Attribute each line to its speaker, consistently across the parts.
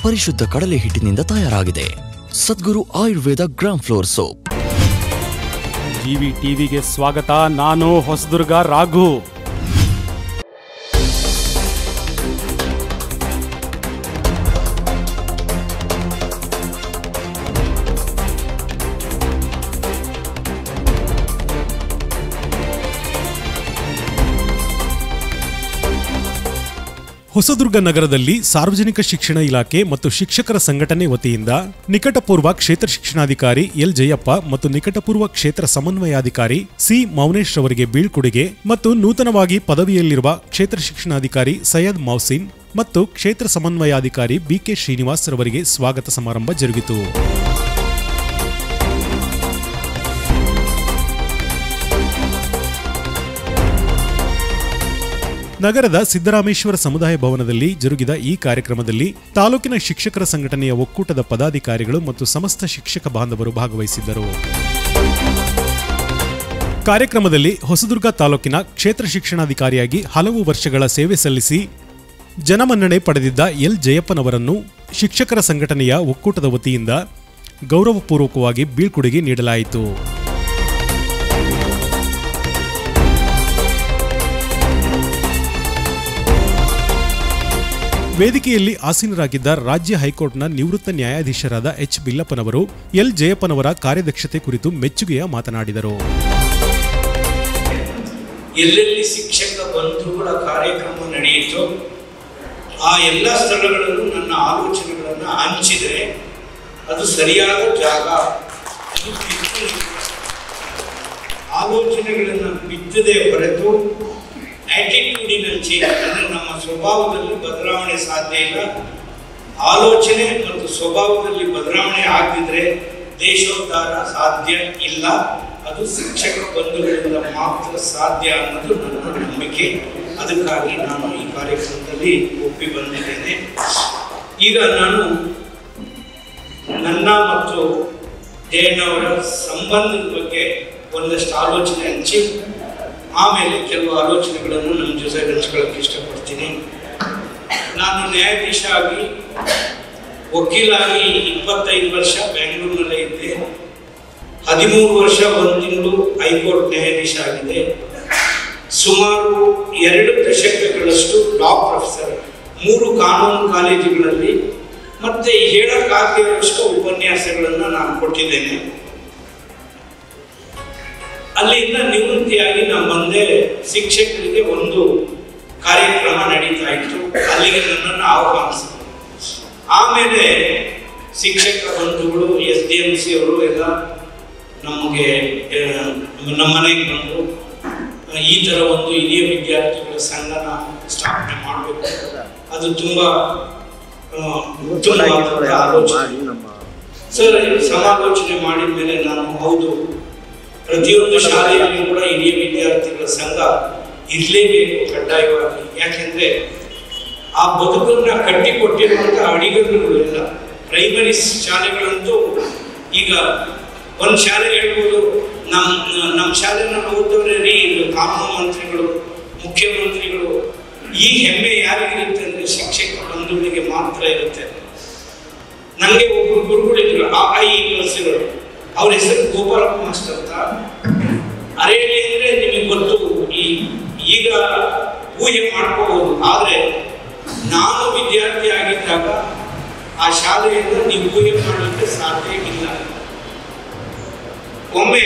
Speaker 1: ಪರಿಶುದ್ಧ ಕಡಲೆ ಹಿಟ್ಟಿನಿಂದ ತಯಾರಾಗಿದೆ Sadguru Ayurveda gram flour soap
Speaker 2: GV ಟಿವಿಗೆ ಸ್ವಾಗತ ನಾನು ಹೊಸದುರ್ಗ ರಾಘು ಹೊಸದುರ್ಗ ನಗರದಲ್ಲಿ ಸಾರ್ವಜನಿಕ ಶಿಕ್ಷಣ ಇಲಾಖೆ ಮತ್ತು ಶಿಕ್ಷಕರ ಸಂಘಟನೆ ವತಿಯಿಂದ ನಿಕಟಪೂರ್ವ ಕ್ಷೇತ್ರ ಶಿಕ್ಷಣಾಧಿಕಾರಿ ಎಲ್ ಜಯಪ್ಪ ಮತ್ತು ನಿಕಟಪೂರ್ವ ಕ್ಷೇತ್ರ ಸಮನ್ವಯಾಧಿಕಾರಿ ಸಿ ಮೌನೇಶ್ ರವರಿಗೆ ಬೀಳ್ಕೊಡುಗೆ ಮತ್ತು ನೂತನವಾಗಿ ಪದವಿಯಲ್ಲಿರುವ ಕ್ಷೇತ್ರ ಶಿಕ್ಷಣಾಧಿಕಾರಿ ಸೈಯದ್ ಮೌಸಿನ್ ಮತ್ತು ಕ್ಷೇತ್ರ ಸಮನ್ವಯಾಧಿಕಾರಿ ಬಿಕೆ ಶ್ರೀನಿವಾಸ್ ರವರಿಗೆ ಸ್ವಾಗತ ಸಮಾರಂಭ ಜರುಗಿತು ನಗರದ ಸಿದ್ದರಾಮೇಶ್ವರ ಸಮುದಾಯ ಭವನದಲ್ಲಿ ಜರುಗಿದ ಈ ಕಾರ್ಯಕ್ರಮದಲ್ಲಿ ತಾಲೂಕಿನ ಶಿಕ್ಷಕರ ಸಂಘಟನೆಯ ಒಕ್ಕೂಟದ ಪದಾಧಿಕಾರಿಗಳು ಮತ್ತು ಸಮಸ್ತ ಶಿಕ್ಷಕ ಬಾಂಧವರು ಭಾಗವಹಿಸಿದ್ದರು ಕಾರ್ಯಕ್ರಮದಲ್ಲಿ ಹೊಸದುರ್ಗ ತಾಲೂಕಿನ ಕ್ಷೇತ್ರ ಶಿಕ್ಷಣಾಧಿಕಾರಿಯಾಗಿ ಹಲವು ವರ್ಷಗಳ ಸೇವೆ ಸಲ್ಲಿಸಿ ಜನಮನ್ನಣೆ ಪಡೆದಿದ್ದ ಎಲ್ ಜಯಪ್ಪನವರನ್ನು ಶಿಕ್ಷಕರ ಸಂಘಟನೆಯ ಒಕ್ಕೂಟದ ವತಿಯಿಂದ ಗೌರವಪೂರ್ವಕವಾಗಿ ಬೀಳ್ಕೊಡುಗೆ ನೀಡಲಾಯಿತು ವೇದಿಕೆಯಲ್ಲಿ ಆಸೀನರಾಗಿದ್ದ ರಾಜ್ಯ ಹೈಕೋರ್ಟ್ನ ನಿವೃತ್ತ ನ್ಯಾಯಾಧೀಶರಾದ ಎಚ್ ಬಿಲ್ಲಪ್ಪನವರು ಎಲ್ ಜಯಪ್ಪನವರ ಕಾರ್ಯದಕ್ಷತೆ ಕುರಿತು ಮೆಚ್ಚುಗೆಯ ಮಾತನಾಡಿದರು
Speaker 3: ಎಲ್ಲೆಲ್ಲಿ ಶಿಕ್ಷಕ ಬಂಧುಗಳ ಕಾರ್ಯಕ್ರಮ ನಡೆಯಿತೋ ಆ ಎಲ್ಲ ಸ್ಥಳಗಳಲ್ಲೂ ನನ್ನ ಆಲೋಚನೆಗಳನ್ನು ಹಂಚಿದರೆ ಅದು ಸರಿಯಾದ ಜಾಗ ಅದು ಬಿತ್ತು ಆಲೋಚನೆಗಳನ್ನು ಬಿತ್ತದೇ ಹೊರತು ಆಟಿಟ್ಯೂಡಿನಲ್ ಚೇಂಜ್ ಅಂದರೆ ನಮ್ಮ ಸ್ವಭಾವದಲ್ಲಿ ಬದಲಾವಣೆ ಸಾಧ್ಯ ಇಲ್ಲ ಆಲೋಚನೆ ಮತ್ತು ಸ್ವಭಾವದಲ್ಲಿ ಬದಲಾವಣೆ ಆಗದಿದ್ರೆ ದೇಶೋದ್ಧಾರ ಸಾಧ್ಯ ಇಲ್ಲ ಅದು ಶಿಕ್ಷಕ ಬಂಧುಗಳಿಂದ ಮಾತ್ರ ಸಾಧ್ಯ ಅನ್ನೋದು ನನ್ನ ನಂಬಿಕೆ ಅದಕ್ಕಾಗಿ ನಾನು ಈ ಕಾರ್ಯಕ್ರಮದಲ್ಲಿ ಒಪ್ಪಿ ಬಂದಿದ್ದೇನೆ ಈಗ ನಾನು ನನ್ನ ಮತ್ತು ಜಯಣ್ಣವರ ಸಂಬಂಧದ ಬಗ್ಗೆ ಒಂದಷ್ಟು ಆಲೋಚನೆ ಹಂಚಿ ಆಮೇಲೆ ಕೆಲವು ಆಲೋಚನೆಗಳನ್ನು ನಮ್ಮ ಜೊತೆ ಹಂಚ್ಕೊಳ್ಳೋಕೆ ಇಷ್ಟಪಡ್ತೀನಿ ನಾನು ನ್ಯಾಯಾಧೀಶ ಆಗಿ ವಕೀಲಾಗಿ ಇಪ್ಪತ್ತೈದು ವರ್ಷ ಬೆಂಗಳೂರಿನಲ್ಲೇ ಇದ್ದೆ ಹದಿಮೂರು ವರ್ಷ ಒಂದು ತಿಂಗಳು ಹೈಕೋರ್ಟ್ ನ್ಯಾಯಾಧೀಶ ಆಗಿದೆ ಸುಮಾರು ಎರಡು ದಶಕಗಳಷ್ಟು ಲಾ ಪ್ರೊಫೆಸರ್ ಮೂರು ಕಾನೂನು ಕಾಲೇಜುಗಳಲ್ಲಿ ಮತ್ತೆ ಹೇಳಕ್ಕಾಗದಿರೋಷ್ಟು ಉಪನ್ಯಾಸಗಳನ್ನು ನಾನು ಕೊಟ್ಟಿದ್ದೇನೆ ಅಲ್ಲಿಂದ ನಿವೃತ್ತಿಯಾಗಿ ನಮ್ಮ ಮುಂದೆ ಶಿಕ್ಷಕರಿಗೆ ಒಂದು ಕಾರ್ಯಕ್ರಮ ನಡೀತಾ ಇತ್ತು ಅಲ್ಲಿಗೆ ನನ್ನನ್ನು ಆಹ್ವಾನಿಸಿದ್ರು ಆಮೇಲೆ ಶಿಕ್ಷಕ ಬಂಧುಗಳು ಎಸ್ ಡಿ ಎಂ ಸಿ ಅವರು ಎಲ್ಲ ನಮಗೆ ಆ, ನಮ್ಮ ಮನೆಗೆ ಬಂದು ಆ, ಈ ಥರ ಒಂದು ಹಿರಿಯ ವಿದ್ಯಾರ್ಥಿಗಳ ಸಂಘನ ಸ್ಥಾಪನೆ ಮಾಡಬೇಕು ಅದು ತುಂಬ ಆ, ಉತ್ತಮವಾದ ಆಲೋಚನೆ ಸರ್ ಸಮಾಲೋಚನೆ ಮಾಡಿದ ಮೇಲೆ ನಾನು ಹೌದು ಪ್ರತಿಯೊಂದು ಶಾಲೆಯಲ್ಲಿ ಕೂಡ ಹಿರಿಯ ವಿದ್ಯಾರ್ಥಿಗಳ ಸಂಘ ಇರಲೇಬೇಕು ಕಡ್ಡಾಯವಾಗಿ ಯಾಕೆಂದ್ರೆ ಆ ಬದುಕನ್ನ ಕಟ್ಟಿಕೊಟ್ಟಿರುವಂಥ ಅಡಿಗರುಗಳು ಎಲ್ಲ ಪ್ರೈಮರಿ ಶಾಲೆಗಳಂತೂ ಈಗ ಒಂದು ಶಾಲೆ ಹೇಳ್ಬೋದು ನಮ್ಮ ನಮ್ಮ ಶಾಲೆನಲ್ಲಿ ಓದೋರೇ ರೀ ಇದು ಕಾನೂನು ಮಂತ್ರಿಗಳು ಮುಖ್ಯಮಂತ್ರಿಗಳು ಈ ಹೆಮ್ಮೆ ಯಾರಿಗಿರುತ್ತೆ ಅಂದರೆ ಶಿಕ್ಷಕ ಬಂಧುಗಳಿಗೆ ಮಾತ್ರ ಇರುತ್ತೆ ನನಗೆ ಒಬ್ಬರು ಗುರುಗಳಿದ್ರು ಆ ಐ ಕಲಿಸಿರೋರು ಅವ್ರ ಹೆಸರು ಗೋಪಾಲಪ್ಪ ಮಾಸ್ಟರ್ ಅಂತ ಅರೇಲಿ ಅಂದರೆ ನಿಮಗೆ ಗೊತ್ತು ಈ ಈಗ ಊಹೆ ಮಾಡ್ಕೋಬಹುದು ಆದರೆ ನಾನು ವಿದ್ಯಾರ್ಥಿ ಆಗಿದ್ದಾಗ ಆ ಶಾಲೆಯನ್ನು ನೀವು ಊಹೆ ಮಾಡಲಿಕ್ಕೆ ಸಾಧ್ಯ ಇಲ್ಲ ಒಮ್ಮೆ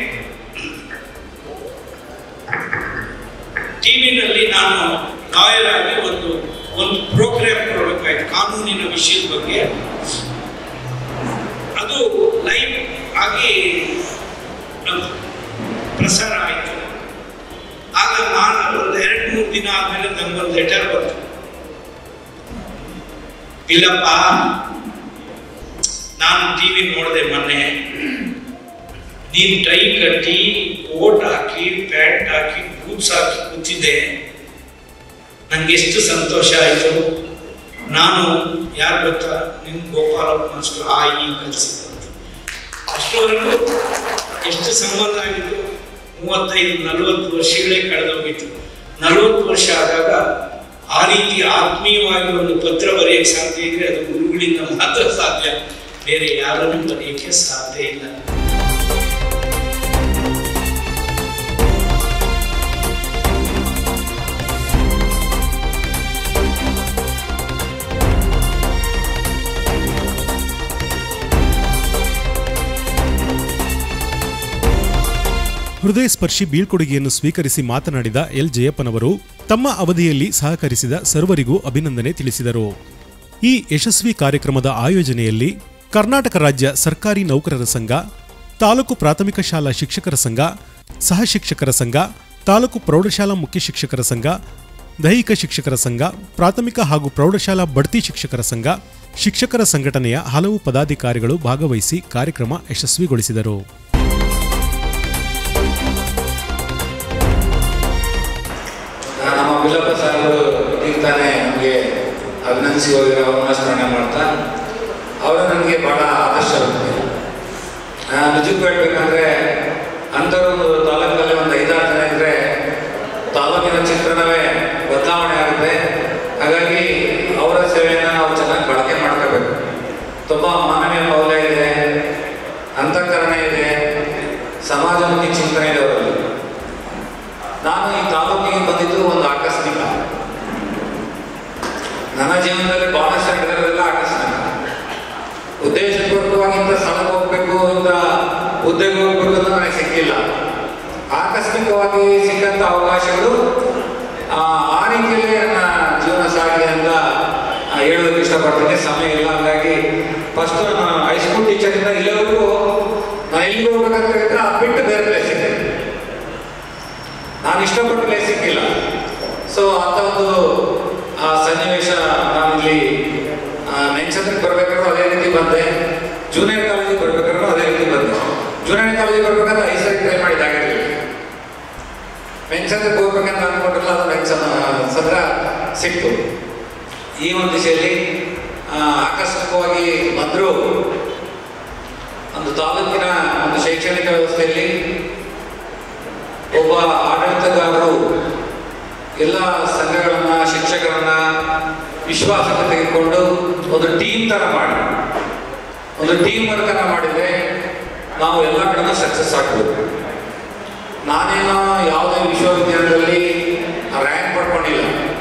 Speaker 3: ಟಿವಿನಲ್ಲಿ ನಾನು ಲಾಯರ್ ಆಗಿ ಒಂದು ಒಂದು ಪ್ರೋಗ್ರಾಮ್ ಕೊಡಬೇಕಾಯ್ತು ಕಾನೂನಿನ ವಿಷಯದ ಬಗ್ಗೆ ಅದು ಲೈವ್ ಆಗಿ ಅದು ಪ್ರಸಾರ ಆಯಿತು ಆಗ ನಾನು ಒಂದು ಎರಡು ಮೂರು ದಿನ ಆದಮೇಲೆ ನನಗೊಂದು ಲೆಟರ್ ಬಂತು ಇಲ್ಲಪ್ಪ ನಾನು ಟಿವಿ ನೋಡಿದೆ ಮೊನ್ನೆ ನೀನು ಟೈ ಕಟ್ಟಿ ಕೋಟ್ ಹಾಕಿ ಪ್ಯಾಂಟ್ ಹಾಕಿ ಬೂಟ್ಸ್ ಹಾಕಿ ಕೂತಿದ್ದೆ ನನಗೆ ಎಷ್ಟು ಸಂತೋಷ ಆಯಿತು ನಾನು ಯಾರು ಗೊತ್ತಾ ನಿನ್ನ ಗೋಪಾಲಪ್ಪ ಮಾಸ್ಟರ್ ಆ ಈ ಕಲಿಸಿದಂತೆ ಅಷ್ಟರವರೆಗೂ ಎಷ್ಟು ಸಂಬಂಧ ಆಗಿತ್ತು ಮೂವತ್ತೈದು ನಲವತ್ತು ವರ್ಷಗಳೇ ಕಳೆದೋಗಿತ್ತು ನಲವತ್ತು ವರ್ಷ ಆದಾಗ ಆ ರೀತಿ ಆತ್ಮೀಯವಾಗಿ ಒಂದು ಪತ್ರ ಬರೆಯಕ್ಕೆ ಸಾಧ್ಯ ಇದ್ರೆ ಅದು ಗುರುಗಳಿಂದ ಮಾತ್ರ ಸಾಧ್ಯ ಬೇರೆ ಯಾರನ್ನು ಬರೆಯಕ್ಕೆ ಸಾಧ್ಯ ಇಲ್ಲ
Speaker 2: ಹೃದಯ ಸ್ಪರ್ಶಿ ಬೀಳ್ಕೊಡುಗೆಯನ್ನು ಸ್ವೀಕರಿಸಿ ಮಾತನಾಡಿದ ಎಲ್ ಜಯಪ್ಪನವರು ತಮ್ಮ ಅವಧಿಯಲ್ಲಿ ಸಹಕರಿಸಿದ ಸರ್ವರಿಗೂ ಅಭಿನಂದನೆ ತಿಳಿಸಿದರು ಈ ಯಶಸ್ವಿ ಕಾರ್ಯಕ್ರಮದ ಆಯೋಜನೆಯಲ್ಲಿ ಕರ್ನಾಟಕ ರಾಜ್ಯ ಸರ್ಕಾರಿ ನೌಕರರ ಸಂಘ ತಾಲೂಕು ಪ್ರಾಥಮಿಕ ಶಾಲಾ ಶಿಕ್ಷಕರ ಸಂಘ ಸಹ ಶಿಕ್ಷಕರ ಸಂಘ ತಾಲೂಕು ಪ್ರೌಢಶಾಲಾ ಮುಖ್ಯ ಶಿಕ್ಷಕರ ಸಂಘ ದೈಹಿಕ ಶಿಕ್ಷಕರ ಸಂಘ ಪ್ರಾಥಮಿಕ ಹಾಗೂ ಪ್ರೌಢಶಾಲಾ ಬಡ್ತಿ ಶಿಕ್ಷಕರ ಸಂಘ ಶಿಕ್ಷಕರ ಸಂಘಟನೆಯ ಹಲವು ಪದಾಧಿಕಾರಿಗಳು ಭಾಗವಹಿಸಿ ಕಾರ್ಯಕ್ರಮ ಯಶಸ್ವಿಗೊಳಿಸಿದರು
Speaker 4: ನಮ್ಮ ಬಿಲ್ಲಪ್ಪ ಸಾಹೇಬರು ಈಗ ತಾನೇ ನಮಗೆ ಅಭಿನಂದಿಸಿ ಹೋಗಿರೋ ಅವ್ರನ್ನ ಸ್ಮರಣೆ ಮಾಡ್ತಾ ಅವರು ನನಗೆ ಬಹಳ ಆದರ್ಶವಂತೆ ನಿಜಕ್ಕೂ ಹೇಳ್ಬೇಕಂದ್ರೆ ಅಂಥವ್ರೊಂದು ತಾಲೂಕಲ್ಲಿ ಒಂದು ಐದಾರು ಜನ ಇದ್ರೆ ತಾಲೂಕಿನ ಚಿತ್ರಣವೇ ಬದಲಾವಣೆ ಆಗುತ್ತೆ ಹಾಗಾಗಿ ಅವರ ಸೇವೆಯನ್ನು ನಾವು ಚೆನ್ನಾಗಿ ಬಳಕೆ ಮಾಡ್ಕೋಬೇಕು ತುಂಬ ಮಾನವೀಯ ಮೌಲ್ಯ ಇದೆ ಅಂತಃಕರಣ ಇದೆ ಸಮಾಜಮುಖಿ ಚಿಂತನೆ ಇದೆ ಅವರಲ್ಲಿ ನಾನು ಈ ತಾಲೂಕಿಗೆ ಬಂದಿದ್ದು ಒಂದು ಆಕಸ್ಮಿಕ ನನ್ನ ಜೀವನದಲ್ಲಿ ಬಹಳಷ್ಟು ನಡೆದಿರೋದೆಲ್ಲ ಆಕಸ್ಮಿಕ ಉದ್ದೇಶಪೂರ್ವಕವಾಗಿ ಇಂಥ ಸ್ಥಳಕ್ಕೆ ಹೋಗ್ಬೇಕು ಅಂತ ಹುದ್ದೆಗೆ ಹೋಗ್ಬೇಕು ಅಂತ ನನಗೆ ಸಿಕ್ಕಿಲ್ಲ ಆಕಸ್ಮಿಕವಾಗಿ ಸಿಕ್ಕಂಥ ಅವಕಾಶಗಳು ಆ ಆ ರೀತಿಯಲ್ಲಿ ನನ್ನ ಜೀವನ ಸಾಗಿದೆ ಅಂತ ಆ, ಹೇಳೋದಕ್ಕೆ ಇಷ್ಟಪಡ್ತೀನಿ ಸಮಯ ಇಲ್ಲ ಹಾಗಾಗಿ ಫಸ್ಟ್ ನಾನು ಹೈಸ್ಕೂಲ್ ಟೀಚರಿಂದ ಇಲ್ಲಿವರೆಗೂ ನಾನು ಎಲ್ಲಿಗೆ ಹೋಗ್ಬೇಕಂತ ಹೇಳಿದ್ರೆ ಅದು ಬಿಟ್ಟು ಬೇರೆ ಪ್ಲೇಸ್ ಇದೆ ನಾನು ಇಷ್ಟಪಟ್ಟ ಪ್ಲೇಸ್ ಸಿಕ್ಕಿಲ್ಲ ಸೊ ಅಂತ ಒಂದು ಆ ಸನ್ನಿವೇಶ ನಾನಿಲ್ಲಿ ಮೆನ್ಸನ್ಗೆ ಬರ್ಬೇಕಾದ್ರೂ ಅದೇ ರೀತಿ ಬಂದೆ ಜೂನಿಯರ್ ಕಾಲೇಜಿಗೆ ಬರ್ಬೇಕಾದ್ರೂ ಅದೇ ರೀತಿ ಬಂದೆ ಜೂನಿಯರ್ ಕಾಲೇಜಿಗೆ ಬರ್ಬೇಕಾದ್ರೆ ಐದು ಸರಿ ಟ್ರೈ ಮಾಡಿದಾಗಿರಲಿಲ್ಲ ಮೆನ್ಸನ್ಗೆ ಹೋಗ್ಬೇಕಂತ ಅನ್ಕೊಂಡಿರಲ್ಲ ಅದು ಮೆನ್ಸನ್ ಸದ್ರ ಸಿಕ್ತು ಈ ಒಂದು ದಿಶೆಯಲ್ಲಿ ಆ, ಆಕಸ್ಮಿಕವಾಗಿ ಬಂದರೂ ಒಂದು ತಾಲೂಕಿನ ಒಂದು ಶೈಕ್ಷಣಿಕ ವ್ಯವಸ್ಥೆಯಲ್ಲಿ ಒಬ್ಬ ಆಡಳಿತಗಾರರು ಎಲ್ಲ ಸಂಘಗಳನ್ನ ಶಿಕ್ಷಕರನ್ನ ವಿಶ್ವಾಸಕ್ಕೆ ತೆಗೆದುಕೊಂಡು ಒಂದು ಟೀಮ್ ತರ ಮಾಡಿ ಒಂದು ಟೀಮ್ ವರ್ಕ್ ಅನ್ನ ಮಾಡಿದ್ರೆ ನಾವು ಎಲ್ಲ ಕಡೆನೂ ಸಕ್ಸಸ್ ಆಗ್ಬೋದು ನಾನೇನೋ ಯಾವುದೇ ವಿಶ್ವವಿದ್ಯಾಲಯದಲ್ಲಿ ರ್ಯಾಂಕ್ ಪಡ್ಕೊಂಡಿಲ್ಲ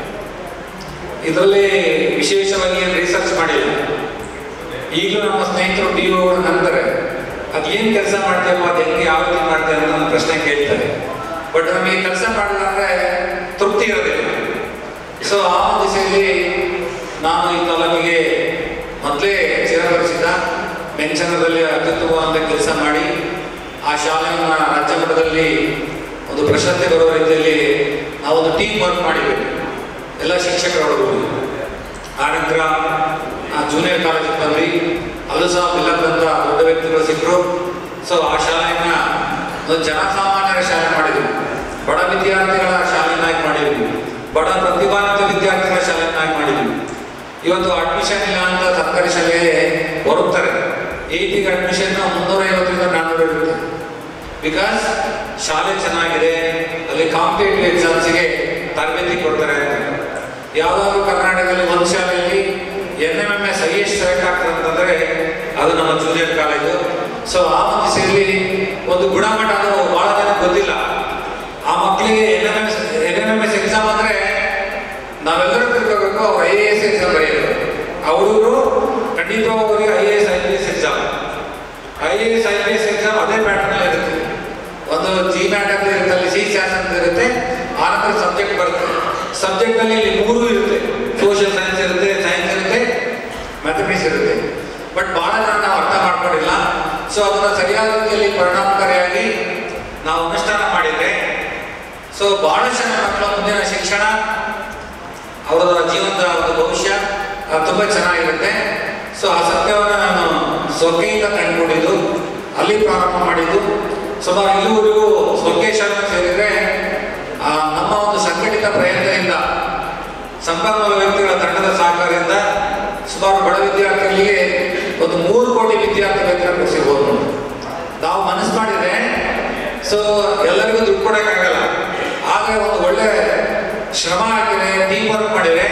Speaker 4: ಇದರಲ್ಲಿ ವಿಶೇಷವಾಗಿ ಏನು ರಿಸರ್ಚ್ ಮಾಡಿಲ್ಲ ಈಗಲೂ ನಮ್ಮ ಸ್ನೇಹಿತರು ಟಿ ಒಗಳು ಅಂತಾರೆ ಅದೇನು ಕೆಲಸ ಮಾಡ್ತೇವೋ ಅದು ಹೆಂಗೆ ಯಾವ ರೀತಿ ಮಾಡ್ತೇವೆ ಅಂತ ನನ್ನ ಪ್ರಶ್ನೆ ಕೇಳ್ತಾರೆ ಬಟ್ ನಮಗೆ ಕೆಲಸ ಮಾಡಿಲ್ಲ ಅಂದರೆ ತೃಪ್ತಿ ಇರೋದಿಲ್ಲ ಸೊ ಆ ಒಂದು ದಿಸೆಯಲ್ಲಿ ನಾನು ಈ ತಾಲೂಕಿಗೆ ಮೊದಲೇ ಚಿರಪರಿಚಿತ ಮೆಂಚನದಲ್ಲಿ ಅತ್ಯುತ್ತಮವಾದ ಕೆಲಸ ಮಾಡಿ ಆ ಶಾಲೆಯನ್ನು ರಾಜ್ಯ ಮಟ್ಟದಲ್ಲಿ ಒಂದು ಪ್ರಶಸ್ತಿ ಬರುವ ರೀತಿಯಲ್ಲಿ ನಾವೊಂದು ಟೀಮ್ ವರ್ಕ್ ಮಾಡಿದ್ವಿ ಎಲ್ಲ ಶಿಕ್ಷಕರೊಳಗೂ ಆ ನಂತರ ಜೂನಿಯರ್ ಕಾಲೇಜಿಗೆ ಬಂದ್ವಿ ಅಲ್ಲೂ ಸಹ ಬಿಲ್ಲಕ್ಕಂತ ದೊಡ್ಡ ವ್ಯಕ್ತಿಗಳು ಸಿಕ್ಕರು ಸೊ ಆ ಶಾಲೆಯನ್ನ ಒಂದು ಜನಸಾಮಾನ್ಯರ ಶಾಲೆ ಮಾಡಿದ್ವಿ ಬಡ ವಿದ್ಯಾರ್ಥಿಗಳ ಶಾಲೆಯನ್ನಾಗಿ ಮಾಡಿದ್ವಿ ಬಡ ಪ್ರತಿಭಾನ್ವಿತ ವಿದ್ಯಾರ್ಥಿಗಳ ಶಾಲೆಯನ್ನಾಗಿ ಮಾಡಿದ್ವಿ ಇವತ್ತು ಅಡ್ಮಿಷನ್ ಇಲ್ಲ ಅಂತ ಸರ್ಕಾರಿ ಶಾಲೆಗೆ ಬರುತ್ತಾರೆ ಏಟಿಗೆ ಅಡ್ಮಿಷನ್ ಮುನ್ನೂರೈವತ್ತರಿಂದ ನಾನ್ನೂರು ಇರುತ್ತೆ ಬಿಕಾಸ್ ಶಾಲೆ ಚೆನ್ನಾಗಿದೆ ಅಲ್ಲಿ ಕಾಂಪಿಟೇಟಿವ್ ಎಕ್ಸಾಮ್ಸ್ಗೆ ತರಬೇತಿ ಕೊಡ್ತಾರೆ ಅಂತ ಯಾವ್ದಾದ್ರು ಕರ್ನಾಟಕದಲ್ಲಿ ಒಂದು ಶಾಲೆಯಲ್ಲಿ N M M S highest select ಆಗ್ತದೆ ಅಂತಂದ್ರೆ ಅದು ನಮ್ಮ ಜೂನಿಯರ್ ಕಾಲೇಜು ಸೊ ಆ ಒಂದು ದಿಸೆಯಲ್ಲಿ ಒಂದು ಗುಣಮಟ್ಟ ಅದು ಬಹಳ ಜನ ಗೊತ್ತಿಲ್ಲ ಆ ಮಕ್ಕಳಿಗೆ N M S N M M S exam ಅಂದ್ರೆ ನಾವೆಲ್ಲರೂ ತಿಳ್ಕೋಬೇಕು ಅವ್ರು ಐ ಎ ಎಸ್ ಎಕ್ಸಾಮ್ ಬರೆಯೋದು ಅವರು ಖಂಡಿತವಾಗಿ I A S I P S exam I A S I P S exam ಅದೇ ಪ್ಯಾಟರ್ನ್ ಇರುತ್ತೆ ಒಂದು ಜಿ ಮ್ಯಾಟ್ ಅಂತ ಇರುತ್ತೆ ಅಲ್ಲಿ ಸಿ ಸ್ಯಾಸ್ ಅಂತ ಇರುತ್ತೆ ಆ ನಂತರ ಸಬ್ಜೆಕ್ಟ್ ಬರುತ್ತೆ ಸಬ್ಜೆಕ್ಟ್ ಅಲ್ಲಿ ಇಲ್ಲಿ ಮೂರು ಇರುತ್ತೆ ಸೋಷಿಯಲ್ ಸೈನ್ಸ್ ಇರುತ್ತೆ ಸೈನ್ಸ್ ಇರುತ್ತೆ ಮ್ಯಾಥಮೆಟಿಕ್ಸ್ ಇರುತ್ತೆ ಬಟ್ ಬಹಳ ಜನ ನಾವು ಅರ್ಥ ಮಾಡ್ಕೊಂಡಿಲ್ಲ ಸೊ ಅದನ್ನ ಸರಿಯಾದ ರೀತಿಯಲ್ಲಿ ಪರಿಣಾಮಕಾರಿಯಾಗಿ ನಾವು ಅನುಷ್ಠಾನ ಮಾಡಿದ್ರೆ ಸೊ ಬಹಳಷ್ಟು ಜನ ಮಕ್ಕಳ ಮುಂದಿನ ಶಿಕ್ಷಣ ಅವರ ಜೀವನದ ಒಂದು ಭವಿಷ್ಯ ಆ, ತುಂಬಾ ಚೆನ್ನಾಗಿರುತ್ತೆ ಸೊ ಆ ಸತ್ಯವನ್ನು ನಾನು ಸ್ವರ್ಗೆಯಿಂದ ಕಂಡುಕೊಂಡಿದ್ದು ಅಲ್ಲಿ ಪ್ರಾರಂಭ ಮಾಡಿದ್ದು ಸುಮಾರು ಇಲ್ಲಿವರೆಗೂ ಸ್ವರ್ಗೆ ಶಾಲೆ ಸೇರಿದ್ರೆ ಆ, ನಮ್ಮ ಒಂದು ಸಂಘಟಿತ ಪ್ರಯತ್ನದಿಂದ ಸಂಪನ್ಮೂಲ ವ್ಯಕ್ತಿಗಳ ತಂಡದ ಸಹಕಾರದಿಂದ ಸುಮಾರು ಬಡ ವಿದ್ಯಾರ್ಥಿಗಳಿಗೆ ಒಂದು ಮೂರು ಕೋಟಿ ವಿದ್ಯಾರ್ಥಿ ವೇತನ ಕೊಡಿಸಿರ್ಬೋದು ನೋಡಿ. ನಾವು ಮನಸ್ಸು ಮಾಡಿದ್ರೆ ಸೊ ಎಲ್ಲರಿಗೂ ದುಡ್ಡು ಕೊಡೋಕ್ಕಾಗಲ್ಲ ಆದರೆ ಒಂದು ಒಳ್ಳೆ ಶ್ರಮ ಹಾಕಿದ್ರೆ ಟೀಮ್ ವರ್ಕ್ ಮಾಡಿದ್ರೆ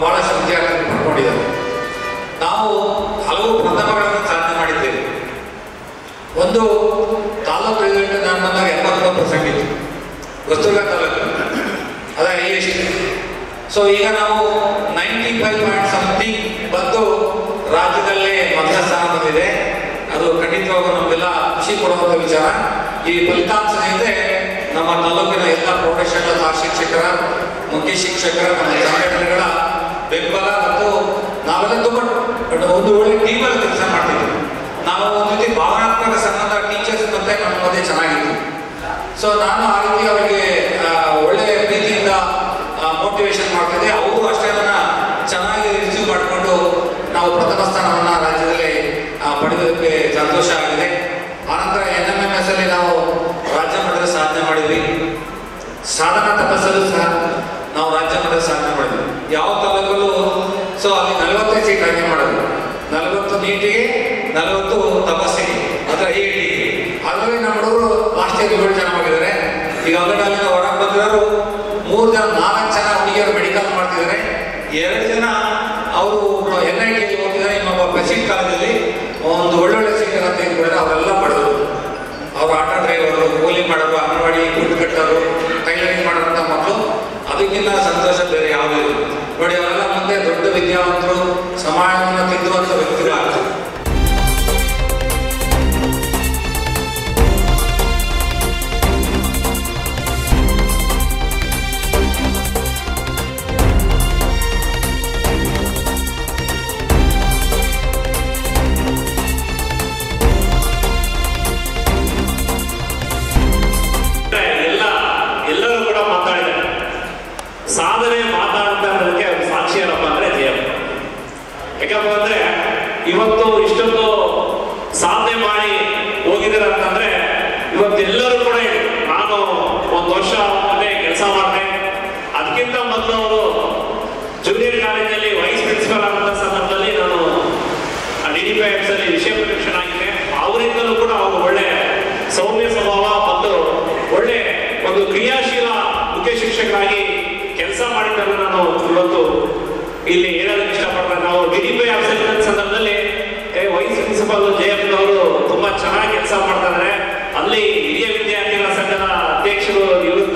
Speaker 4: ಬಹಳಷ್ಟು ವಿದ್ಯಾರ್ಥಿಗಳು ಪಡ್ಕೊಂಡಿದ್ದಾರೆ ನಾವು ಹಲವು ಪ್ರಥಮಗಳನ್ನು ಸಾಧನೆ ಮಾಡಿದ್ದೇವೆ ಒಂದು ತಾಲೂಕು ರಿಸಲ್ಟ್ ನಾನು ಬಂದಾಗ ಎಂಬತ್ತೊಂದು ಪರ್ಸೆಂಟ್ ಇತ್ತು ಹೊಸದುರ್ಗ ತಾಲೂಕು ಅದ ಹೈಯೆಸ್ಟ್ ಸೊ ಈಗ ನಾವು ನೈಂಟಿ ಫೈವ್ ಪಾಯಿಂಟ್ ಸಮಥಿಂಗ್ ಬಂದು ರಾಜ್ಯದಲ್ಲೇ ಮೊದಲ ಸ್ಥಾನ ಬಂದಿದೆ ಅದು ಖಂಡಿತವಾಗೂ ನಮಗೆಲ್ಲ ಖುಷಿ ಕೊಡುವಂಥ ವಿಚಾರ ಈ ಫಲಿತಾಂಶದ ಹಿಂದೆ ನಮ್ಮ ತಾಲೂಕಿನ ಎಲ್ಲ ಪ್ರೌಢಶಾಲಾ ಸಹ ಶಿಕ್ಷಕರ ಮುಖ್ಯ ಶಿಕ್ಷಕರ ನಮ್ಮ ಸಂಘಟನೆಗಳ ಬೆಂಬಲ ಮತ್ತು ನಾವೆಲ್ಲ ತುಂಬ ಒಂದು ಒಳ್ಳೆ ಟೀಮಲ್ಲಿ ಕೆಲಸ ಮಾಡ್ತಿದ್ವಿ ನಾವು ಒಂದು ರೀತಿ ಭಾವನಾತ್ಮಕ ಸಂಬಂಧ ಟೀಚರ್ಸ್ ಮತ್ತೆ ನಮ್ಮ ಮಧ್ಯೆ ಚೆನ್ನಾಗಿತ್ತು ಸೊ ನಾನು ಆ ರೀತಿ ಅವರಿಗೆ ಆ, ಒಳ್ಳೆ ಪ್ರೀತಿಯಿಂದ ಮೋಟಿವೇಶನ್ ಮಾಡ್ತಿದ್ದೆ ಅವರು ಅಷ್ಟೇ ಅದನ್ನ ಚೆನ್ನಾಗಿ ರಿಸೀವ್ ಮಾಡಿಕೊಂಡು ನಾವು ಪ್ರಥಮ ಸ್ಥಾನವನ್ನು ರಾಜ್ಯದಲ್ಲಿ ಆ, ಪಡೆಯೋದಕ್ಕೆ ಸಂತೋಷ ಆಗಿದೆ ಆನಂತರ ಎನ್ ಎಂ ಎಂ ಎಸ್ ಅಲ್ಲಿ ನಾವು ರಾಜ್ಯ ಮಟ್ಟದ ಸಾಧನೆ ಮಾಡಿದ್ವಿ ಸಾಧನಾ ತಪಸ್ಸಲ್ಲೂ ಸಹ ನಾವು ರಾಜ್ಯ ಮಟ್ಟದ ಸಾಧನೆ ಮಾಡಿದ್ವಿ ಯಾವ ತಾಲೂಕಲ್ಲೂ ಸೊ ಅಲ್ಲಿ ನಲವತ್ತೈದು ಸೀಟ್ ಆಯ್ಕೆ ಮಾಡೋದು ನಲವತ್ತು ನೀಟಿಗೆ ನಲವತ್ತು ತಪಸ್ಸಿಗೆ ಅದರ ಐ ಐ ಟಿ ಅದರಲ್ಲಿ ನಮ್ಮ ಹುಡುಗರು ಲಾಸ್ಟ್ ಇಯರ್ ಏಳು ಜನ ಹೋಗಿದ್ದಾರೆ ಈಗ ಅಂಗಡಿಯಿಂದ ಹೊರಗೆ ಬಂದಿರೋರು ಮೂರು ಜನ ನಾಲ್ಕು ಜನ ಹುಡುಗಿಯರು ಮೆಡಿಕಲ್ ಮಾಡ್ತಿದ್ದಾರೆ ಎರಡು ಜನ ಅವರು ಎನ್ ಐ ಟಿಯಲ್ಲಿ ಹೋಗಿದ್ದಾರೆ ಇನ್ನೊಬ್ಬ ಪೆಸಿಫಿಕ್ ಕಾಲೇಜಲ್ಲಿ ಒಂದು ಒಳ್ಳೊಳ್ಳೆ ಸೀಟ್ ಎಲ್ಲ ತೆಗೆದುಕೊಂಡ್ರೆ ಅವರೆಲ್ಲ ಪಡೆದರು ಅವರು ಆಟೋ ಡ್ರೈವರು ಕೂಲಿ ಮಾಡೋರು ಅಂಗನವಾಡಿ ದುಡ್ಡು ಕಟ್ಟೋರು ಟೈಲರಿಂಗ್ ಮಾಡೋಂಥ ಮಕ್ಕಳು ಅದಕ್ಕಿಂತ ಸಂತೋಷ ಬೇರೆ ಯಾವುದೂ ಇಲ್ಲ ನೋಡಿ ಅವರೆಲ್ಲ ಮುಂದೆ ದೊಡ್ಡ ವಿದ್ಯಾವಂತರು ಸಮಾಜವನ್ನು ತಿದ್ದುವಂಥ ವ್ಯಕ್ತಿಗಳಾಗ್ತಾರೆ
Speaker 5: ಎಲ್ಲ ಎಲ್ಲರೂ ಕೂಡ ಮಾತಾಡಿದ್ದಾರೆ ಸಾಧನೆ ಮಾತಾಡ್ತಾ ಇರೋದಕ್ಕೆ ಅವ್ರು ಸಾಕ್ಷಿ ಏನಪ್ಪ ಅಂದ್ರೆ ಜಯಪ್ಪ ಯಾಕಪ್ಪ ಅಂದ್ರೆ ಇವತ್ತು ಇಷ್ಟೊಂದು ಸಾಧನೆ ಮಾಡಿ ಹೋಗಿದ್ದಾರೆ ಅಂತಂದ್ರೆ ಇವತ್ತೆಲ್ಲರೂ ಕೂಡ ಹೇಳಿ ನಾನು ಒಂದು ವರ್ಷ ಮುಂದೆ ಕೆಲಸ ಮಾಡಿದೆ ಅದಕ್ಕಿಂತ ಮೊದಲು ಅವರು ಜೂನಿಯರ್ ಕಾಲೇಜಲ್ಲಿ ವೈಸ್ ಪ್ರಿನ್ಸಿಪಲ್ ಆದಂಥ ಸಂದರ್ಭದಲ್ಲಿ ನಾನು ಡಿ ಡಿ ಪಿ ಅಲ್ಲಿ ವಿಷಯ ಆಗಿದ್ದೆ ಅವರಿಂದಲೂ ಕೂಡ ಅವರು ಒಳ್ಳೆ ಸೌಮ್ಯ ಸ್ವಭಾವ ಮತ್ತು ಒಳ್ಳೆ ಒಂದು ಕ್ರಿಯಾಶೀಲ ಮುಖ್ಯ ಶಿಕ್ಷಕರಾಗಿ ಕೆಲಸ ಮಾಡಿದ್ದನ್ನು ನಾನು ಇವತ್ತು ಇಲ್ಲಿ ಹೇಳೋದಕ್ಕೆ ಇಷ್ಟಪಡ್ತೇನೆ ನಾವು ಡಿ ಡಿ ಪಿ ಸಂದರ್ಭದಲ್ಲಿ ಏ, ವೈಸ್ ಪ್ರಿನ್ಸಿಪಾಲ್ ಜಯಪ್ಪನವರು ತುಂಬಾ ಚೆನ್ನಾಗಿ ಕೆಲಸ ಮಾಡ್ತಾ ಇದ್ದಾರೆ ಅಲ್ಲಿ ಹಿರಿಯ ವಿದ್ಯಾರ್ಥಿಗಳ ಸಂಘದ ಅಧ್ಯಕ್ಷರು ನಿವೃತ್ತ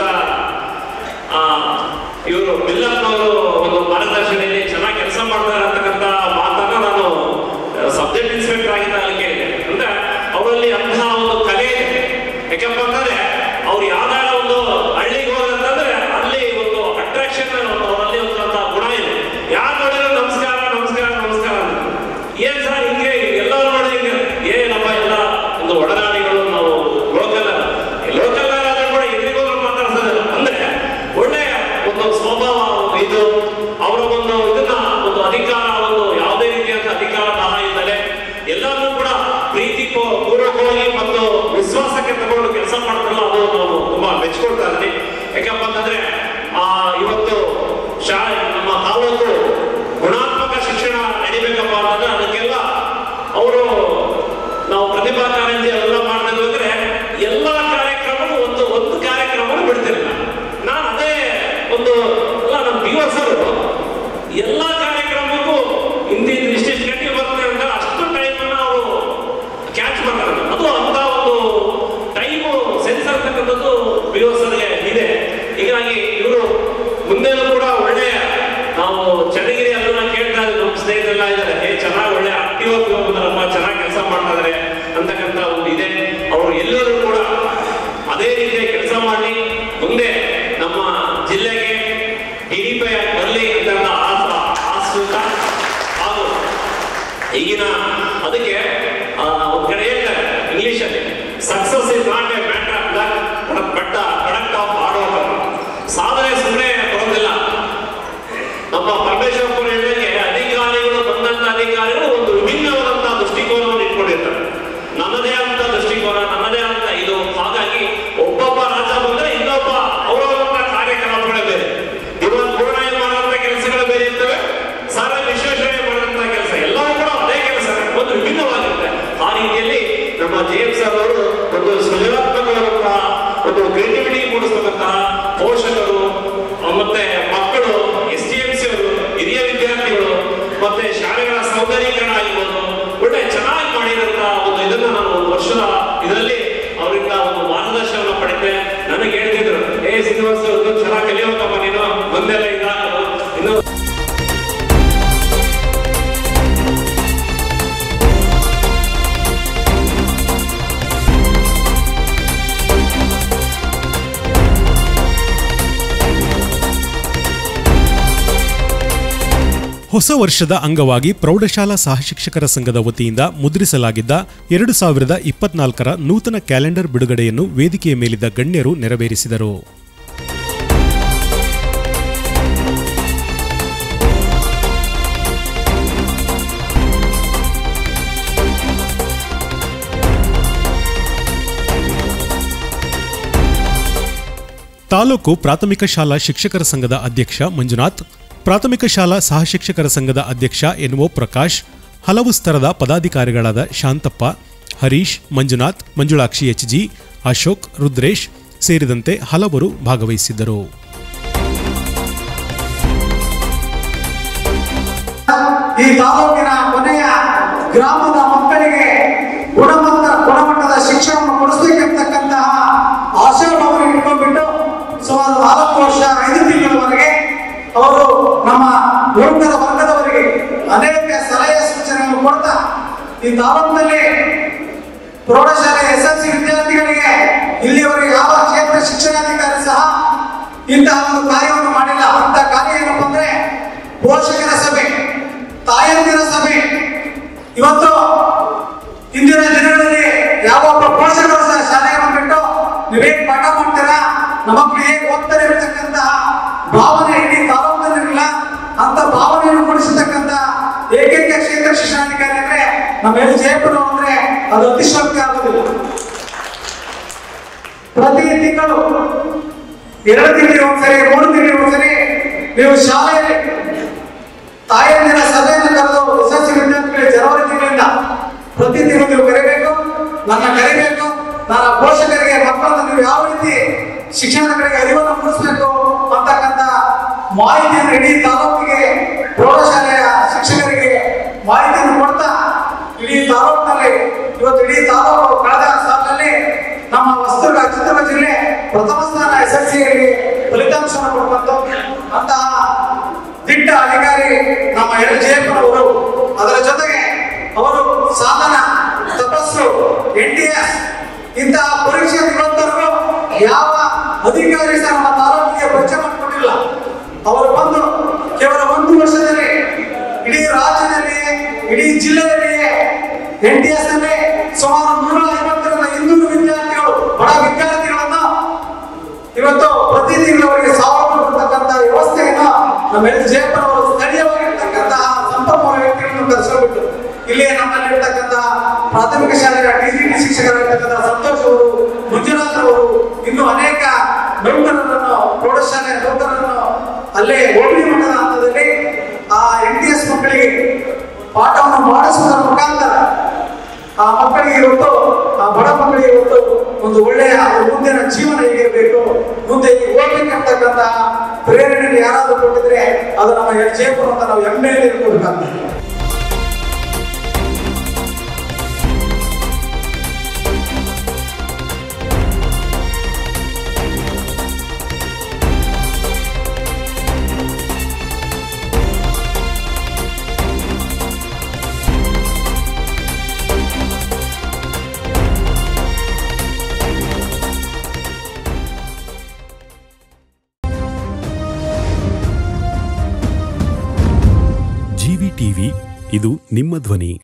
Speaker 5: ಆ, ಇವರು ಬಿಲ್ಲಪ್ಪನವರು ಒಂದು ಮಾರ್ಗದರ್ಶನದಲ್ಲಿ ಚೆನ್ನಾಗಿ ಕೆಲಸ ಮಾಡ್ತಾರೆ ಅಂತಕ್ಕಂಥ ಮಾತನ್ನ ನಾನು ಸಬ್ಜೆಕ್ಟ್ ಇನ್ಸ್ಪೆಕ್ಟರ್ ಆಗಿದ್ದ ಅಲ್ಲಿ ಕೇಳಿದೆ ಅಂದ್ರೆ ಅವರಲ್ಲಿ ಅಂತಹ ಒಂದು ಕಲೆ ಇದೆ ಯಾಕಪ್ಪ ಅಂತಂದ್ರೆ ಅವ್ರು ಯಾವ್ದಾರ ಒಂದು ಹಳ್ಳಿಗೆ ಹೋದಂತಂದ್ರೆ ಅಲ್ಲಿ ಒಂದು ಅಟ್ರಾಕ್ಷನ್ ಅವರಲ್ಲಿ ಒಂದು ಅಂತ ಗುಣ ಇದೆ ಯಾರು ನೋಡಿದ್ರು ನಮಸ್ಕಾರ ನಮಸ್ಕಾರ ನಮಸ್ಕಾರ ಅಂತ. ಏನ್ ಸರ್ ಹಿಂಗೆ ಎಲ್ಲರೂ ನೋಡಿ ಹಿಂಗೆ ಏನಪ್ಪ ಎಲ್ಲ ಒಂದು ಒಡನಾಡಿಗಳು ನಾವು ಲೋಕಲ್ ಲೋಕಲ್ ಆದ್ರೂ ಕೂಡ ಎಲ್ಲಿಗೆ ಹೋದ್ರು ಮಾತಾಡ್ಸೋದಿಲ್ಲ ಅಂದ್ರೆ ಒಳ್ಳೆ ಒಂದು ಸ್ವಭಾವ ಒಂದು ಇದು ಅವರ ಒಂದು ಇದನ್ನ ಒಂದು ಅಧಿಕಾರ ಒಂದು ಯಾವುದೇ ರೀತಿಯಾದ ಅಧಿಕಾರ ದಾಹ ಇಲ್ಲದೆ ಎಲ್ಲರನ್ನೂ ಕೂಡ ಪ್ರೀತಿ ಪೂ- ಪೂರ್ವಕವಾಗಿ ಮತ್ತು ವಿಶ್ವಾಸಕ್ಕೆ ತಗೊಂಡು ಕೆಲಸ ಮಾಡ್ತಾರಲ್ಲ ಅದು ನಾವು ತುಂಬಾ ಮೆಚ್ಕೊಳ್ತಾ ಇದ್ದೀನಿ ಯಾಕಪ್ಪ ಅಂತಂದ್ರೆ ಆ ಇವತ್ತು ಶಾ ನಮ್ಮ ತಾಲೂಕು ಗುಣಾತ್ಮಕ ಶಿಕ್ಷಣ ನಡಿಬೇಕಪ್ಪ ಅಂತಂದ್ರೆ ಅದಕ್ಕೆಲ್ಲ ಅವರು ನಾವು ಪ್ರತಿಭಾ ಕಾರಂಜಿ ಅವೆಲ್ಲ ಮಾಡ್ತಿರ್ಬೇಕಾದ್ರೆ ಎಲ್ಲ ಕಾರ್ಯಕ್ರಮಗಳು ಒಂದು ಒಂದು ಕಾರ್ಯಕ್ರಮ ಬಿಡ್ತಿರಲಿಲ್ಲ ನಾನು ಅದೇ ಒಂದು ಅಲ್ಲ ನಮ್ಮ ಪಿ ಸರ್ ಎಲ್ಲ ಕಾರ್ಯಕ್ರಮಕ್ಕೂ ಇಂದಿನ ಇಷ್ಟಿಷ್ಟು ಗಂಟೆಗೆ ಬರ್ತದೆ ಅಂತ ಅಷ್ಟು ಟೈಮನ್ನ ಅವರು ಕ್ಯಾಚ್ ಮಾಡ್ತಾರೆ ಅದು ಅಂತ ಒಂದು ಟೈಮು ಸೆನ್ಸ್ ಆಗ್ತಕ್ಕಂಥದ್ದು ಪಿ ಸರ್ಗೆ ಇದೆ ಹೀಗಾಗಿ ಇವರು ಮುಂದೆನೂ ಕೂಡ ಒಳ್ಳೆಯ ನಾವು ಚನ್ನಗಿರಿ ಎಲ್ಲ ಕೇಳ್ತಾ ಇದ್ದೀವಿ ನಮ್ಮ ಸ್ನೇಹಿತರೆಲ್ಲ ಇದ್ದಾರೆ ಏ ಚೆನ್ನಾಗಿ ಒಳ್ಳೆ ಆಕ್ಟಿವ್ ಆಗಿ ಹೋಗ್ತಾರಪ್ಪ ಚೆನ್ನಾಗಿ ಕೆಲಸ ಮಾಡ್ತಾ ಇದಾರೆ ಅಂತಕ್ಕಂಥ ಒಂದು ಇದೆ ಅವರು ಎಲ್ಲರೂ ಕೂಡ ಅದೇ ರೀತಿಯ ಕೆಲಸ ಮಾಡಿ ಮುಂದೆ ನಮ್ಮ ಜಿಲ್ಲೆಗೆ ಡಿ ಡಿ ಪಿ ಬರಲಿ ಅಂತ ಆಸ ಆಸೂತ ಹಾಗೂ ಈಗಿನ ಅದಕ್ಕೆ ಆ, ಒಂದ್ ಕಡೆ ಹೇಳ್ತಾರೆ ಇಂಗ್ಲಿಷ್ ಅಲ್ಲಿ success is not a matter of luck but product of hard work ಸಾಧನೆ ಸುಮ್ಮನೆ ಬರೋದಿಲ್ಲ ನಮ್ಮ ಪರಮೇಶ್ವರಪ್ಪರು ಹೇಳಿದಂಗೆ ಅಧಿಕಾರಿಗಳು ಬಂದಂತ ಅಧಿಕಾರಿಗಳು ಒಂದು ವಿಭಿನ್ನವಾದಂತಹ ದೃಷ್ಟಿಕೋನವನ್ನು ಇಟ್ಕೊಂಡಿರ್ತಾರೆ ನನ್ನದೇ ಅಂತ ದೃಷ್ಟಿಕೋನ ನನ್ನದೇ ಅಂತ ಇದು ಹಾಗಾಗಿ ಒಬ್ಬೊಬ್ಬ ರಾಜ ಬಂದ್ರೆ ಇನ್ನೊಬ್ಬ ಅವರವರಂತ ಕಾರ್ಯಕ್ರಮಗಳೇ ಬೇರೆ ಇವತ್ತು ಪೂರ್ಣಾಯ ಮಾಡುವಂತ ಕೆಲಸಗಳು ಬೇರೆ ಇರ್ತವೆ ಸಾರ ವಿಶ್ವೇಶ್ವರಯ್ಯ ಮಾಡುವಂತ ಕೆಲಸ ಎಲ್ಲವೂ ಕೂಡ ಅದೇ ಕೆಲಸ ಒಂದು ವಿಭಿನ್ನವಾಗಿರುತ್ತೆ ಆ ರೀತಿಯಲ್ಲಿ ನಮ್ಮ ಜೆ ಎಂ ಸರ್ ಅವರು ಒಂದು ಸೃಜನಾತ್ಮಕವಾದಂತಹ ಒಂದು ಕ್ರಿಯೇಟಿವಿಟಿ ಮೂಡಿಸ್ತಕ್ಕಂತಹ ಪೋಷಕರು ಮತ್ತೆ ಮಕ್ಕಳು ಎಸ್ ಡಿ ಎಂ ಸಿ ಅವರು ಹಿರಿಯ ವಿದ್ಯಾರ್ಥಿ ವಿದ್ಯಾರ್ಥಿಗಳು ಮತ್ತೆ ಶಾಲೆಗಳ ಸೌಂದರ್ಯೀಕರಣ ಆಗಿರ್ಬೋದು ಒಳ್ಳೆ ಚೆನ್ನಾಗಿ ಮಾಡಿದಂತ ಒಂದು ಇದನ್ನ ನಾನು ಒಂದು ವರ್ಷದ ಇದರಲ್ಲಿ ಅವರಿಂದ ಒಂದು ಮಾರ್ಗದರ್ಶನ ಪಡೆದೆ ನನಗೆ ಹೇಳ್ತಿದ್ರು ಏ ಶ್ರೀನಿವಾಸ ಅವ್ರದ್ದು ಚೆನ್ನಾಗಿ ಕಲಿಯೋಕಪ್ಪ ನೀನು ಮುಂದೆಲ್ಲ ಇದಾಗೋದು ಇನ್ನು
Speaker 2: ಹೊಸ ವರ್ಷದ ಅಂಗವಾಗಿ ಪ್ರೌಢಶಾಲಾ ಸಹಶಿಕ್ಷಕರ ಸಂಘದ ವತಿಯಿಂದ ಮುದ್ರಿಸಲಾಗಿದ್ದ ಎರಡು ಸಾವಿರದ ಇಪ್ಪತ್ನಾಲ್ಕರ ನೂತನ ಕ್ಯಾಲೆಂಡರ್ ಬಿಡುಗಡೆಯನ್ನು ವೇದಿಕೆಯ ಮೇಲಿದ್ದ ಗಣ್ಯರು ನೆರವೇರಿಸಿದರು ತಾಲೂಕು ಪ್ರಾಥಮಿಕ ಶಾಲಾ ಶಿಕ್ಷಕರ ಸಂಘದ ಅಧ್ಯಕ್ಷ ಮಂಜುನಾಥ್ ಪ್ರಾಥಮಿಕ ಶಾಲಾ ಸಹಶಿಕ್ಷಕರ ಸಂಘದ ಅಧ್ಯಕ್ಷ ಎನ್ಒ ಪ್ರಕಾಶ್ ಹಲವು ಸ್ತರದ ಪದಾಧಿಕಾರಿಗಳಾದ ಶಾಂತಪ್ಪ ಹರೀಶ್ ಮಂಜುನಾಥ್ ಮಂಜುಳಾಕ್ಷಿ ಎಚ್ಜಿ ಅಶೋಕ್ ರುದ್ರೇಶ್ ಸೇರಿದಂತೆ ಹಲವರು ಭಾಗವಹಿಸಿದ್ದರು
Speaker 6: ಈ ತಾಲೂಕಿನ ಕೊನೆಯ ಗ್ರಾಮದ ಮಕ್ಕಳಿಗೆ ಗುಣಮಟ್ಟ ಗುಣಮಟ್ಟದ ಶಿಕ್ಷಣವನ್ನು ಕೊಡಿಸ್ಬೇಕೆಂಬತಕ್ಕಂತಹ ಆಶಾಭಾವನೆ ಇಟ್ಕೊಂಡ್ಬಿಟ್ಟು ಸುಮಾರು ನಾಲ್ಕು ವರ್ಷ ಐದು ತಿಂಗಳವರೆಗೆ ಅವರು ನಮ್ಮ ಯುವಕರ ವರ್ಗದವರಿಗೆ ಅನೇಕ ಸಲಹೆ ಸೂಚನೆಗಳನ್ನು ಕೊಡ್ತಾ ಈ ತಾಲೂಕಿನಲ್ಲಿ ಪ್ರೌಢಶಾಲೆ ಎಸ್ ಎಲ್ ಸಿ ವಿದ್ಯಾರ್ಥಿಗಳಿಗೆ ಇಲ್ಲಿಯವರೆಗೆ ಯಾವ ಕ್ಷೇತ್ರ ಶಿಕ್ಷಣಾಧಿಕಾರಿ ಸಹ ಇಂತಹ ಒಂದು ಕಾರ್ಯವನ್ನು ಮಾಡಿಲ್ಲ ಅಂತ ಕಾರ್ಯ ಏನಪ್ಪ ಅಂದ್ರೆ ಪೋಷಕರ ಸಭೆ ತಾಯಂದಿರ ಸಭೆ ಇವತ್ತು ಇಂದಿನ ದಿನಗಳಲ್ಲಿ ಯಾವೊಬ್ಬ ಪೋಷಕರು ಸಹ ಶಾಲೆಗೆ ಬಂದ್ಬಿಟ್ಟು ನೀವೇನ್ ಪಾಠ ಮಾಡ್ತೀರಾ ನಮ್ಮ ಮಕ್ಕಳು ಹೇಗೆ ಓದ್ತಾರೆ ಇರತಕ್ಕಂತಹ ಭಾವನೆ ಇಡೀ ತಾಲೂಕಿನಲ್ಲಿರಲಿಲ್ಲ ಅಂತ ಭಾವನೆಯನ್ನು ಮೂಡಿಸತಕ್ಕಂತ ಏಕೈಕ ಕ್ಷೇತ್ರ ಶಿಕ್ಷಣಾಧಿಕಾರಿ ಅಂದ್ರೆ ನಮ್ಮ ಎಲ್ ಜಯಪುರ ಅಂದ್ರೆ ಅದು ಅತಿಶಕ್ತಿ ಆಗೋದಿಲ್ಲ ಪ್ರತಿ ತಿಂಗಳು ಎರಡು ತಿಂಗಳಿಗೆ ಒಂದ್ಸರಿ ಮೂರು ತಿಂಗಳಿಗೆ ಒಂದ್ಸರಿ ನೀವು ಶಾಲೆಯಲ್ಲಿ ತಾಯಂದಿರ ಸಭೆಯನ್ನು ಕರೆದು ಎಸ್ ಎಲ್ ಸಿ ವಿದ್ಯಾರ್ಥಿಗಳಿಗೆ ಜನವರಿ ತಿಂಗಳಿಂದ ಪ್ರತಿ ತಿಂಗಳು ನೀವು ಕರಿಬೇಕು ನನ್ನ ಕರಿಬೇಕು ನನ್ನ ಪೋಷಕರಿಗೆ ಮಕ್ಕಳನ್ನು ನೀವು ಯಾವ ರೀತಿ ಶಿಕ್ಷಣದ ಕಡೆಗೆ ಅರಿವನ್ನು ಮೂಡಿಸಬೇಕು ಅಂತಕ್ಕಂಥ ಮಾಹಿತಿಯನ್ನು ಇಡೀ ತಾಲೂಕಿಗೆ ಪ್ರೌಢಶಾಲೆಯ ಶಿಕ್ಷಕರಿಗೆ ಮಾಹಿತಿಯನ್ನು ಕೊಡ್ತಾ ಇಡೀ ತಾಲೂಕಿನಲ್ಲಿ ಇವತ್ತು ಇಡೀ ತಾಲೂಕು ಕಳೆದ ಸಾಲಿನಲ್ಲಿ ನಮ್ಮ ವಸ್ತುಗಳ ಚಿತ್ರದುರ್ಗ ಜಿಲ್ಲೆ ಪ್ರಥಮ ಸ್ಥಾನ ಎಸ್ ಎಲ್ ಸಿಯಲ್ಲಿ ಫಲಿತಾಂಶವನ್ನು ಕೊಡ್ಬಂತು ಅಂತಹ ದಿಟ್ಟ ಅಧಿಕಾರಿ ನಮ್ಮ ಎಲ್ ಜಯಪ್ಪನವರು ಅದರ ಜೊತೆಗೆ ಅವರು ಸಾಧನ ತಪಸ್ಸು ಎನ್ ಡಿ ಎಸ್ ಇಂತಹ ಪರೀಕ್ಷೆ ಇವತ್ತವರೆಗೂ ಯಾವ ಅಧಿಕಾರಿ ಸಹ ನಮ್ಮ ತಾಲೂಕಿಗೆ ಪರಿಚಯ ಮಾಡಿಕೊಂಡಿಲ್ಲ ಅವರು ಬಂದು ಕೇವಲ ಒಂದು ವರ್ಷದಲ್ಲಿ ಇಡೀ ರಾಜ್ಯದಲ್ಲಿ ಇಡೀ ಜಿಲ್ಲೆಯಲ್ಲಿ ಎನ್ ಡಿ ಎಸ್ ನಲ್ಲಿ ಸುಮಾರು ನೂರ ಐವತ್ತರಿಂದ ಇನ್ನೂರು ವಿದ್ಯಾರ್ಥಿಗಳು ಬಡ ವಿದ್ಯಾರ್ಥಿಗಳನ್ನು ಇವತ್ತು ಪ್ರತಿ ತಿಂಗಳವರಿಗೆ ಸಾವಿರ ರೂಪಾಯಿ ಕೊಡ್ತಕ್ಕಂಥ ವ್ಯವಸ್ಥೆಯನ್ನು ನಮ್ಮ ಎಲ್ ಜಯಪ್ಪನ್ ಅವರು ಸ್ಥಳೀಯವಾಗಿರ್ತಕ್ಕಂತಹ ಸಂಪನ್ಮೂಲ ವ್ಯಕ್ತಿಗಳನ್ನು ಕರೆಸಿಬಿಟ್ಟು ಇಲ್ಲಿ ನಮ್ಮಲ್ಲಿ ಇರ್ತಕ್ಕಂಥ ಪ್ರಾಥಮಿಕ ಶಾಲೆಯ ಡಿಸಿಟಿ ಶಿಕ್ಷಕರಾಗಿರ್ತಕ್ಕಂಥ ಸಂತೋಷ್ ಅವರು ಮಂಜುನಾಥ್ ಅವರು ಇನ್ನು ಅನೇಕ ನೌಕರರನ್ನು ಪ್ರೌಢಶಾಲೆಯ ನೌಕರರನ್ನು ಅಲ್ಲೇ ಹೋಬಳಿ ಮಟ್ಟದ ಹಂತದಲ್ಲಿ ಆ ಎನ್ ಟಿ ಎಸ್ ಮಕ್ಕಳಿಗೆ ಪಾಠವನ್ನು ಮಾಡಿಸುವುದರ ಮುಖಾಂತರ ಆ ಮಕ್ಕಳಿಗೆ ಇವತ್ತು ಆ ಬಡ ಮಕ್ಕಳಿಗೆ ಇವತ್ತು ಒಂದು ಒಳ್ಳೆಯ ಅವ್ರ ಮುಂದಿನ ಜೀವನ ಹೇಗಿರಬೇಕು ಮುಂದೆ ಹೀಗೆ ಹೋಗ್ಬೇಕಂತಕ್ಕಂಥ ಪ್ರೇರಣೆಯನ್ನು ಯಾರಾದ್ರೂ ಕೊಟ್ಟಿದ್ರೆ ಅದು ನಮ್ಮ ಎಲ್ ಜಯಪುರ ಅಂತ ನಾವು ಹೆಮ್ಮೆಯಲ್ಲಿ ಇರ್ಕೊಡ್ಬೇಕಾಗ್ತದೆ
Speaker 2: ಜಿವಿ ಟಿವಿ ಇದು ನಿಮ್ಮ ಧ್ವನಿ